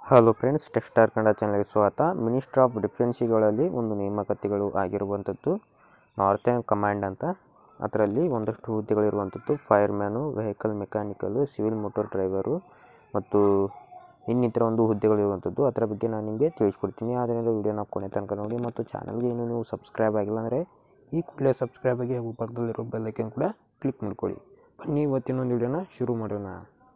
hello friends ಟೆಕ್ಸ್ಟಾರ್ Kannada ಚಾನಲ್ಗೆ ಸ್ವಾಗತ minister of ಡಿಫೆನ್ಸಿಗಳಲ್ಲಿ ಒಂದು ನೇಮಕಾತಿಗಳು ಆಗಿರುವಂಥದ್ದು ನಾರ್ತರ್ನ್ ಕಮಾಂಡ್ ಅಂತ ಅದರಲ್ಲಿ ಒಂದಷ್ಟು ಹುದ್ದೆಗಳಿರುವಂಥದ್ದು fireman vehicle mechanical civil motor driver ಮತ್ತು ಇನ್ನಿತರ ಒಂದು ಹುದ್ದೆಗಳಿರುವಂಥದ್ದು ಅದರ ಬಗ್ಗೆ ನಾನು ನಿಮಗೆ ತಿಳಿಸ್ಕೊಡ್ತೀನಿ ಆದ್ದರಿಂದ ವಿಡಿಯೋನ ಕೊನೆ ತನಕ ನೋಡಿ ಮತ್ತು ಚಾನಲ್ಗೆ ಇನ್ನೂ ನೀವು ಸಬ್ಸ್ಕ್ರೈಬ್ ಆಗಿಲ್ಲ ಅಂದರೆ ಈ ಕೂಡಲೇ ಸಬ್ಸ್ಕ್ರೈಬ್ ಆಗಿ ಹಾಗೂ ಪಕ್ಕದಲ್ಲಿರೋ ಬೆಲ್ಲೈಕನ್ ಕೂಡ ಕ್ಲಿಕ್ ಮಾಡ್ಕೊಳ್ಳಿ ಬನ್ನಿ ಇವತ್ತಿನ ಒಂದು ವಿಡಿಯೋನ ಶುರು ಮಾಡೋಣ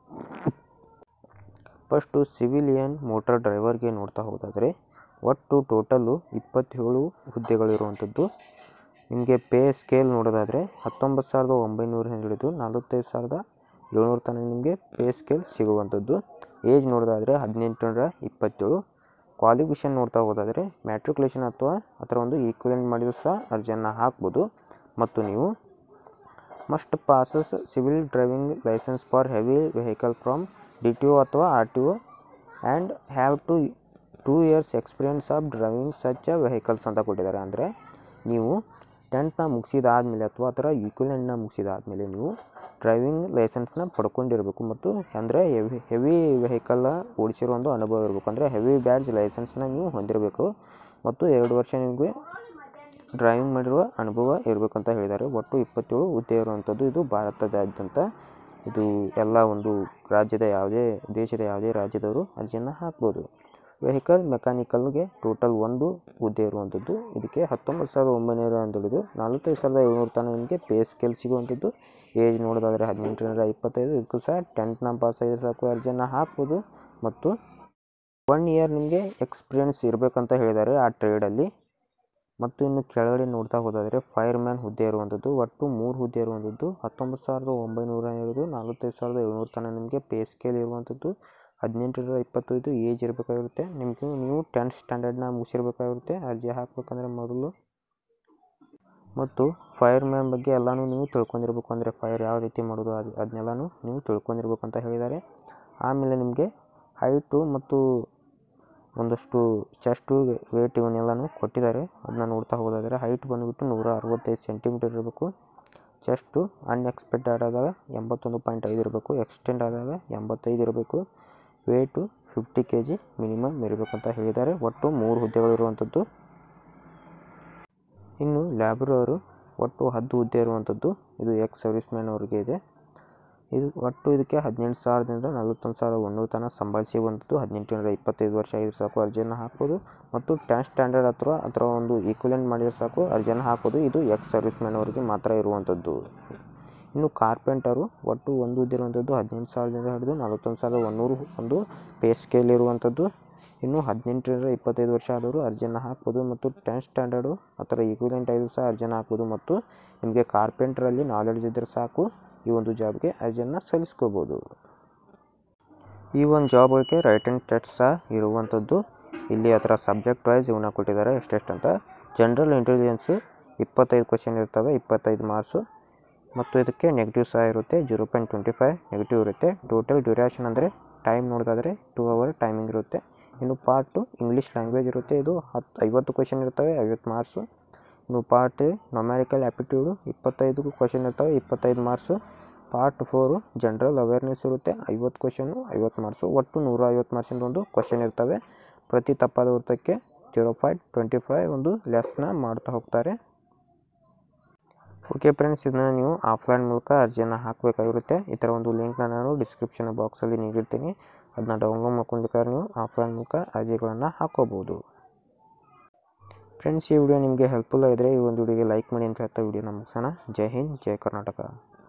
ಫಸ್ಟು ಸಿವಿಲಿಯನ್ ಮೋಟಾರ್ ಡ್ರೈವರ್ಗೆ ನೋಡ್ತಾ ಹೋದಾದರೆ ಒಟ್ಟು ಟೋಟಲು ಇಪ್ಪತ್ತೇಳು ಹುದ್ದೆಗಳಿರುವಂಥದ್ದು ನಿಮಗೆ ಪೇ ಸ್ಕೇಲ್ ನೋಡೋದಾದರೆ ಹತ್ತೊಂಬತ್ತು ಸಾವಿರದ ಒಂಬೈನೂರರಿಂದ ಹಿಡಿದು ನಲವತ್ತೈದು ಸಾವಿರದ ಏಳ್ನೂರ ತನಕ ನಿಮಗೆ ಪೇ ಸ್ಕೇಲ್ ಸಿಗುವಂಥದ್ದು ಏಜ್ ನೋಡೋದಾದರೆ ಹದಿನೆಂಟರ ಇಪ್ಪತ್ತೇಳು ಕ್ವಾಲಿಫಿಕೇಷನ್ ನೋಡ್ತಾ ಹೋದಾದರೆ ಮ್ಯಾಟ್ರಿಕ್ಯುಲೇಷನ್ ಅಥವಾ ಅದರ ಒಂದು ಈಕ್ವಲೆಂಟ್ ಮಾಡಿದ್ರು ಸಹ ಅರ್ಜಿಯನ್ನು ಹಾಕ್ಬೋದು ಮತ್ತು ನೀವು must possess civil driving licence for heavy vehicle from D T O ಅಥವಾ R T O and have to two years experience of driving such vehicles ಅಂತ ಕೊಟ್ಟಿದ್ದಾರೆ ಅಂದರೆ ನೀವು ಟೆಂತ್ನ ಮುಗಿಸಿದಾದಮೇಲೆ ಅಥವಾ ಅದರ ಈಕ್ವಲೆಂಟ್ನ ಮುಗಿಸಿದಾದಮೇಲೆ ನೀವು ಡ್ರೈವಿಂಗ್ ಲೈಸೆನ್ಸ್ನ ಪಡ್ಕೊಂಡಿರಬೇಕು ಮತ್ತು ಅಂದರೆ ಹೆವಿ ಹೆವಿ ವೆಹಿಕಲ್ ಓಡಿಸಿರೋ ಒಂದು ಅನುಭವ ಇರಬೇಕು ಅಂದರೆ ಹೆವಿ ಬ್ಯಾಡ್ಜ್ ಲೈಸೆನ್ಸ್ನ ನೀವು ಹೊಂದಿರಬೇಕು ಮತ್ತು ಎರಡು ವರ್ಷ ನಿಮಗೆ ಡ್ರೈವಿಂಗ್ ಮಾಡಿರುವ ಅನುಭವ ಇರಬೇಕು ಅಂತ ಹೇಳಿದ್ದಾರೆ ಒಟ್ಟು ಇಪ್ಪತ್ತೇಳು ಹುದ್ದೆ ಇರುವಂಥದ್ದು ಇದು ಭಾರತದಾದ್ಯಂತ ಇದು ಎಲ್ಲ ಒಂದು ರಾಜ್ಯದ ಯಾವುದೇ ದೇಶದ ಯಾವುದೇ ರಾಜ್ಯದವರು ಅರ್ಜಿಯನ್ನು ಹಾಕ್ಬೋದು ವೆಹಿಕಲ್ ಮೆಕ್ಯಾನಿಕಲ್ಗೆ ಟೋಟಲ್ ಒಂದು ಹುದ್ದೆ ಇರುವಂಥದ್ದು ಇದಕ್ಕೆ ಹತ್ತೊಂಬತ್ತು ಸಾವಿರದ ಒಂಬೈನೂರ ಅಂತ ಹಿಡಿದು ನಲವತ್ತೈದು ಸಾವಿರದ ಏಳ್ನೂರು ತನಕ ನಿಮಗೆ ಪೇ ಸ್ಕೇಲ್ ಸಿಗುವಂಥದ್ದು ಏಜ್ ನೋಡೋದಾದರೆ ಹದಿನೆಂಟರಿಂದ ಇಪ್ಪತ್ತೈದು ಇದಕ್ಕೂ ಸಹ ಟೆಂತ್ನ ಪಾಸ್ ಆಗಿದ್ರೆ ಸಾಕು ಅರ್ಜಿಯನ್ನು ಹಾಕ್ಬೋದು ಮತ್ತು ಒನ್ ಇಯರ್ ನಿಮಗೆ ಎಕ್ಸ್ಪೀರಿಯನ್ಸ್ ಇರಬೇಕಂತ ಹೇಳಿದ್ದಾರೆ ಆ ಟ್ರೇಡಲ್ಲಿ ಮತ್ತು ಇನ್ನು ಕೆಳಗಡೆ ನೋಡ್ತಾ ಹೋದಾದರೆ ಫೈರ್ಮ್ಯಾನ್ ಹುದ್ದೆ ಇರುವಂಥದ್ದು ಒಟ್ಟು ಮೂರು ಹುದ್ದೆ ಇರುವಂಥದ್ದು ಹತ್ತೊಂಬತ್ತು ಸಾವಿರದ ಒಂಬೈನೂರ ಇರೋದು ನಲವತ್ತೈದು ಸಾವಿರದ ಏಳ್ನೂರ ತನಕ ನಿಮಗೆ ಪೇ ಸ್ಕೇಲ್ ಇರುವಂಥದ್ದು ಹದಿನೆಂಟರಿಂದ ಇಪ್ಪತ್ತೈದು ಏಜ್ ಇರಬೇಕಾಗಿರುತ್ತೆ ನಿಮಗೆ ನೀವು ಟೆಂತ್ ಸ್ಟ್ಯಾಂಡರ್ಡ್ನ ಮುಗಿಸಿರ್ಬೇಕಾಗಿರುತ್ತೆ ಅರ್ಜಿ ಹಾಕ್ಬೇಕಂದ್ರೆ ಮೊದಲು ಮತ್ತು ಫೈರ್ ಮ್ಯಾನ್ ಬಗ್ಗೆ ಎಲ್ಲನೂ ನೀವು ತಿಳ್ಕೊಂಡಿರ್ಬೇಕು ಅಂದರೆ ಫೈರ್ ಯಾವ ರೀತಿ ಮಾಡೋದು ಅದು ಅದನ್ನೆಲ್ಲನೂ ನೀವು ತಿಳ್ಕೊಂಡಿರ್ಬೇಕು ಅಂತ ಹೇಳಿದ್ದಾರೆ ಆಮೇಲೆ ನಿಮಗೆ ಹೈಟು ಮತ್ತು ಒಂದಷ್ಟು ಚೆಸ್ಟು ವೇಟ್ ಇವನ್ನೆಲ್ಲನೂ ಕೊಟ್ಟಿದ್ದಾರೆ ಅದನ್ನ ನೋಡ್ತಾ ಹೋದಾದರೆ ಹೈಟ್ ಬಂದುಬಿಟ್ಟು ನೂರ ಅರವತ್ತೈದು ಸೆಂಟಿಮೀಟರ್ ಇರಬೇಕು ಚೆಸ್ಟು ಅನ್ಎಕ್ಸ್ಪೆಕ್ಟೆಡ್ ಆದಾಗ ಎಂಬತ್ತೊಂದು ಪಾಯಿಂಟ್ ಐದು ಇರಬೇಕು ಎಕ್ಸ್ಟೆಂಡ್ ಆದಾಗ ಎಂಬತ್ತೈದು ಇರಬೇಕು weight fifty K G minimum ಇರಬೇಕಂತ ಹೇಳಿದ್ದಾರೆ ಒಟ್ಟು ಮೂರು ಹುದ್ದೆಗಳಿರುವಂಥದ್ದು ಇನ್ನು ಲ್ಯಾಬ್ರವರು ಒಟ್ಟು ಹತ್ತು ಹುದ್ದೆ ಇರುವಂಥದ್ದು ಇದು ಎಕ್ಸ್ ಸರ್ವಿಸ್ ಮ್ಯಾನ್ ಅವರಿಗೆ ಇದೆ ಇದು ಒಟ್ಟು ಇದಕ್ಕೆ ಹದಿನೆಂಟು ಸಾವಿರದಿಂದ ನಲವತ್ತೊಂದು ಸಾವಿರದ ಒಂದೂರು ತನಕ ಸಂಭಾಳಿಸುವಂಥದ್ದು ಹದಿನೆಂಟರಿಂದ ಇಪ್ಪತ್ತೈದು ವರ್ಷ ಆಗಿದ್ರೆ ಸಾಕು ಅರ್ಜಿಯನ್ನು ಹಾಕ್ಬೋದು ಮತ್ತು ಟೆಂತ್ ಸ್ಟ್ಯಾಂಡರ್ಡ್ ಅಥವಾ ಅಥವಾ ಒಂದು ಈಕ್ವಲೆಂಟ್ ಮಾಡಿದ್ರೆ ಸಾಕು ಅರ್ಜಿಯನ್ನು ಹಾಕ್ಬೋದು ಇದು ಎಕ್ಸ್ ಸರ್ವಿಸ್ ಮ್ಯಾನ್ ಅವರಿಗೆ ಮಾತ್ರ ಇರುವಂಥದ್ದು ಇನ್ನು ಕಾರ್ಪೆಂಟರು ಒಟ್ಟು ಒಂದು ಹುದ್ದೆ ಇರುವಂಥದ್ದು ಹದಿನೆಂಟು ಸಾವಿರದಿಂದ ಹಿಡಿದು ನಲವತ್ತೊಂದು ಸಾವಿರದ ಒಂದೂರು ಒಂದು ಪೇ ಸ್ಕೇಲ್ ಇರುವಂಥದ್ದು ಇನ್ನು ಹದಿನೆಂಟರಿಂದ ಇಪ್ಪತ್ತೈದು ವರ್ಷ ಆದವರು ಅರ್ಜಿಯನ್ನು ಹಾಕ್ಬೋದು ಮತ್ತು ಟೆಂತ್ ಸ್ಟ್ಯಾಂಡರ್ಡು ಅಥವಾ ಈಕ್ವಿಲೆಂಟ್ ಐದು ಸಹ ಅರ್ಜಿಯನ್ನು ಹಾಕ್ಬೋದು ಮತ್ತು ನಿಮಗೆ ಕಾರ್ಪೆಂಟ್ರಲ್ಲಿ ನಾಲೆಡ್ಜ್ ಇದ್ದರೆ ಸಾಕು ಈ ಒಂದು ಜಾಬ್ಗೆ ಅರ್ಜಿಯನ್ನು ಸಲ್ಲಿಸ್ಕೋಬೋದು ಈ ಒಂದು ಜಾಬ್ಗಳಿಗೆ ರೈಟ್ ಆ್ಯಂಡ್ ಟೆಸ್ಟ್ ಸಹ ಇರುವಂಥದ್ದು ಇಲ್ಲಿ ಅದರ ಸಬ್ಜೆಕ್ಟ್ ವೈಸ್ ಇವನ್ನ ಕೊಟ್ಟಿದ್ದಾರೆ ಎಷ್ಟೆಷ್ಟು ಅಂತ ಜನರಲ್ ಇಂಟೆಲಿಜೆನ್ಸು ಇಪ್ಪತ್ತೈದು ಕ್ವಶನ್ ಇರ್ತವೆ ಇಪ್ಪತ್ತೈದು ಮಾರ್ಕ್ಸು ಮತ್ತು ಇದಕ್ಕೆ ನೆಗೆಟಿವ್ ಸಹ ಇರುತ್ತೆ zero point twenty five negative ಇರುತ್ತೆ ಟೋಟಲ್ ಡ್ಯೂರೇಷನ್ ಅಂದರೆ ಟೈಮ್ ನೋಡೋದಾದರೆ ಟೂ ಅವರ್ ಟೈಮಿಂಗ್ ಇರುತ್ತೆ ಇನ್ನು ಪಾರ್ಟ್ ಟು ಇಂಗ್ಲೀಷ್ ಲ್ಯಾಂಗ್ವೇಜ್ ಇರುತ್ತೆ ಇದು ಹತ್ತು ಐವತ್ತು ಕ್ವಶನ್ ಇರ್ತವೆ ಐವತ್ತು ಮಾರ್ಕ್ಸು ಇನ್ನು ಪಾರ್ಟ್ ನೊಮ್ಯಾರಿಕಲ್ ಆ್ಯಪ್ಟಿಟ್ಯೂಡು ಇಪ್ಪತ್ತೈದು ಕ್ವಶನ್ ಇರ್ತವೆ ಇಪ್ಪತ್ತೈದು marks part four general awareness ಇರುತ್ತೆ ಐವತ್ತು ಕ್ವಶನು ಐವತ್ತು ಮಾರ್ಕ್ಸು ಒಟ್ಟು ನೂರ ಐವತ್ತು ಮಾರ್ಕ್ಸಿಂದ ಒಂದು ಕ್ವಶನ್ ಇರ್ತವೆ ಪ್ರತಿ ತಪ್ಪಾದ ವೃತ್ತಕ್ಕೆ ಜೀರೋ ಪಾಯಿಂಟ್ ಟ್ವೆಂಟಿ ಫೈವ್ ಒಂದು ಲೆಸ್ನ ಮಾಡ್ತಾ ಹೋಗ್ತಾರೆ ಓಕೆ ಫ್ರೆಂಡ್ಸ್ ಇದನ್ನು ನೀವು ಆಫ್ಲೈನ್ ಮೂಲಕ ಅರ್ಜಿಯನ್ನು ಹಾಕಬೇಕಾಗಿರುತ್ತೆ ಈ ಥರ ಒಂದು ಲಿಂಕ್ನ ನಾನು ಡಿಸ್ಕ್ರಿಪ್ಷನ್ ಬಾಕ್ಸಲ್ಲಿ ನೀಡಿರ್ತೀನಿ ಅದನ್ನ ಡೌನ್ಲೋಡ್ ಮಾಡ್ಕೊಂಡ್ಬೇಕಾದ್ರೆ ನೀವು ಆಫ್ಲೈನ್ ಮೂಲಕ ಅರ್ಜಿಗಳನ್ನು ಹಾಕೋಬೋದು ಫ್ರೆಂಡ್ಸ್ ಈ ವಿಡಿಯೋ ನಿಮಗೆ ಹೆಲ್ಪ್ಫುಲ್ ಆಗಿದ್ರೆ ಈ ಒಂದು ವಿಡಿಯೋಗೆ ಲೈಕ್ ಮಾಡಿ ಅಂತ ಹೇಳ್ತಾ ವಿಡಿಯೋನ ಮುಗಿಸೋಣ ಜೈ ಹಿಂದ್ ಜೈ ಕರ್ನಾಟಕ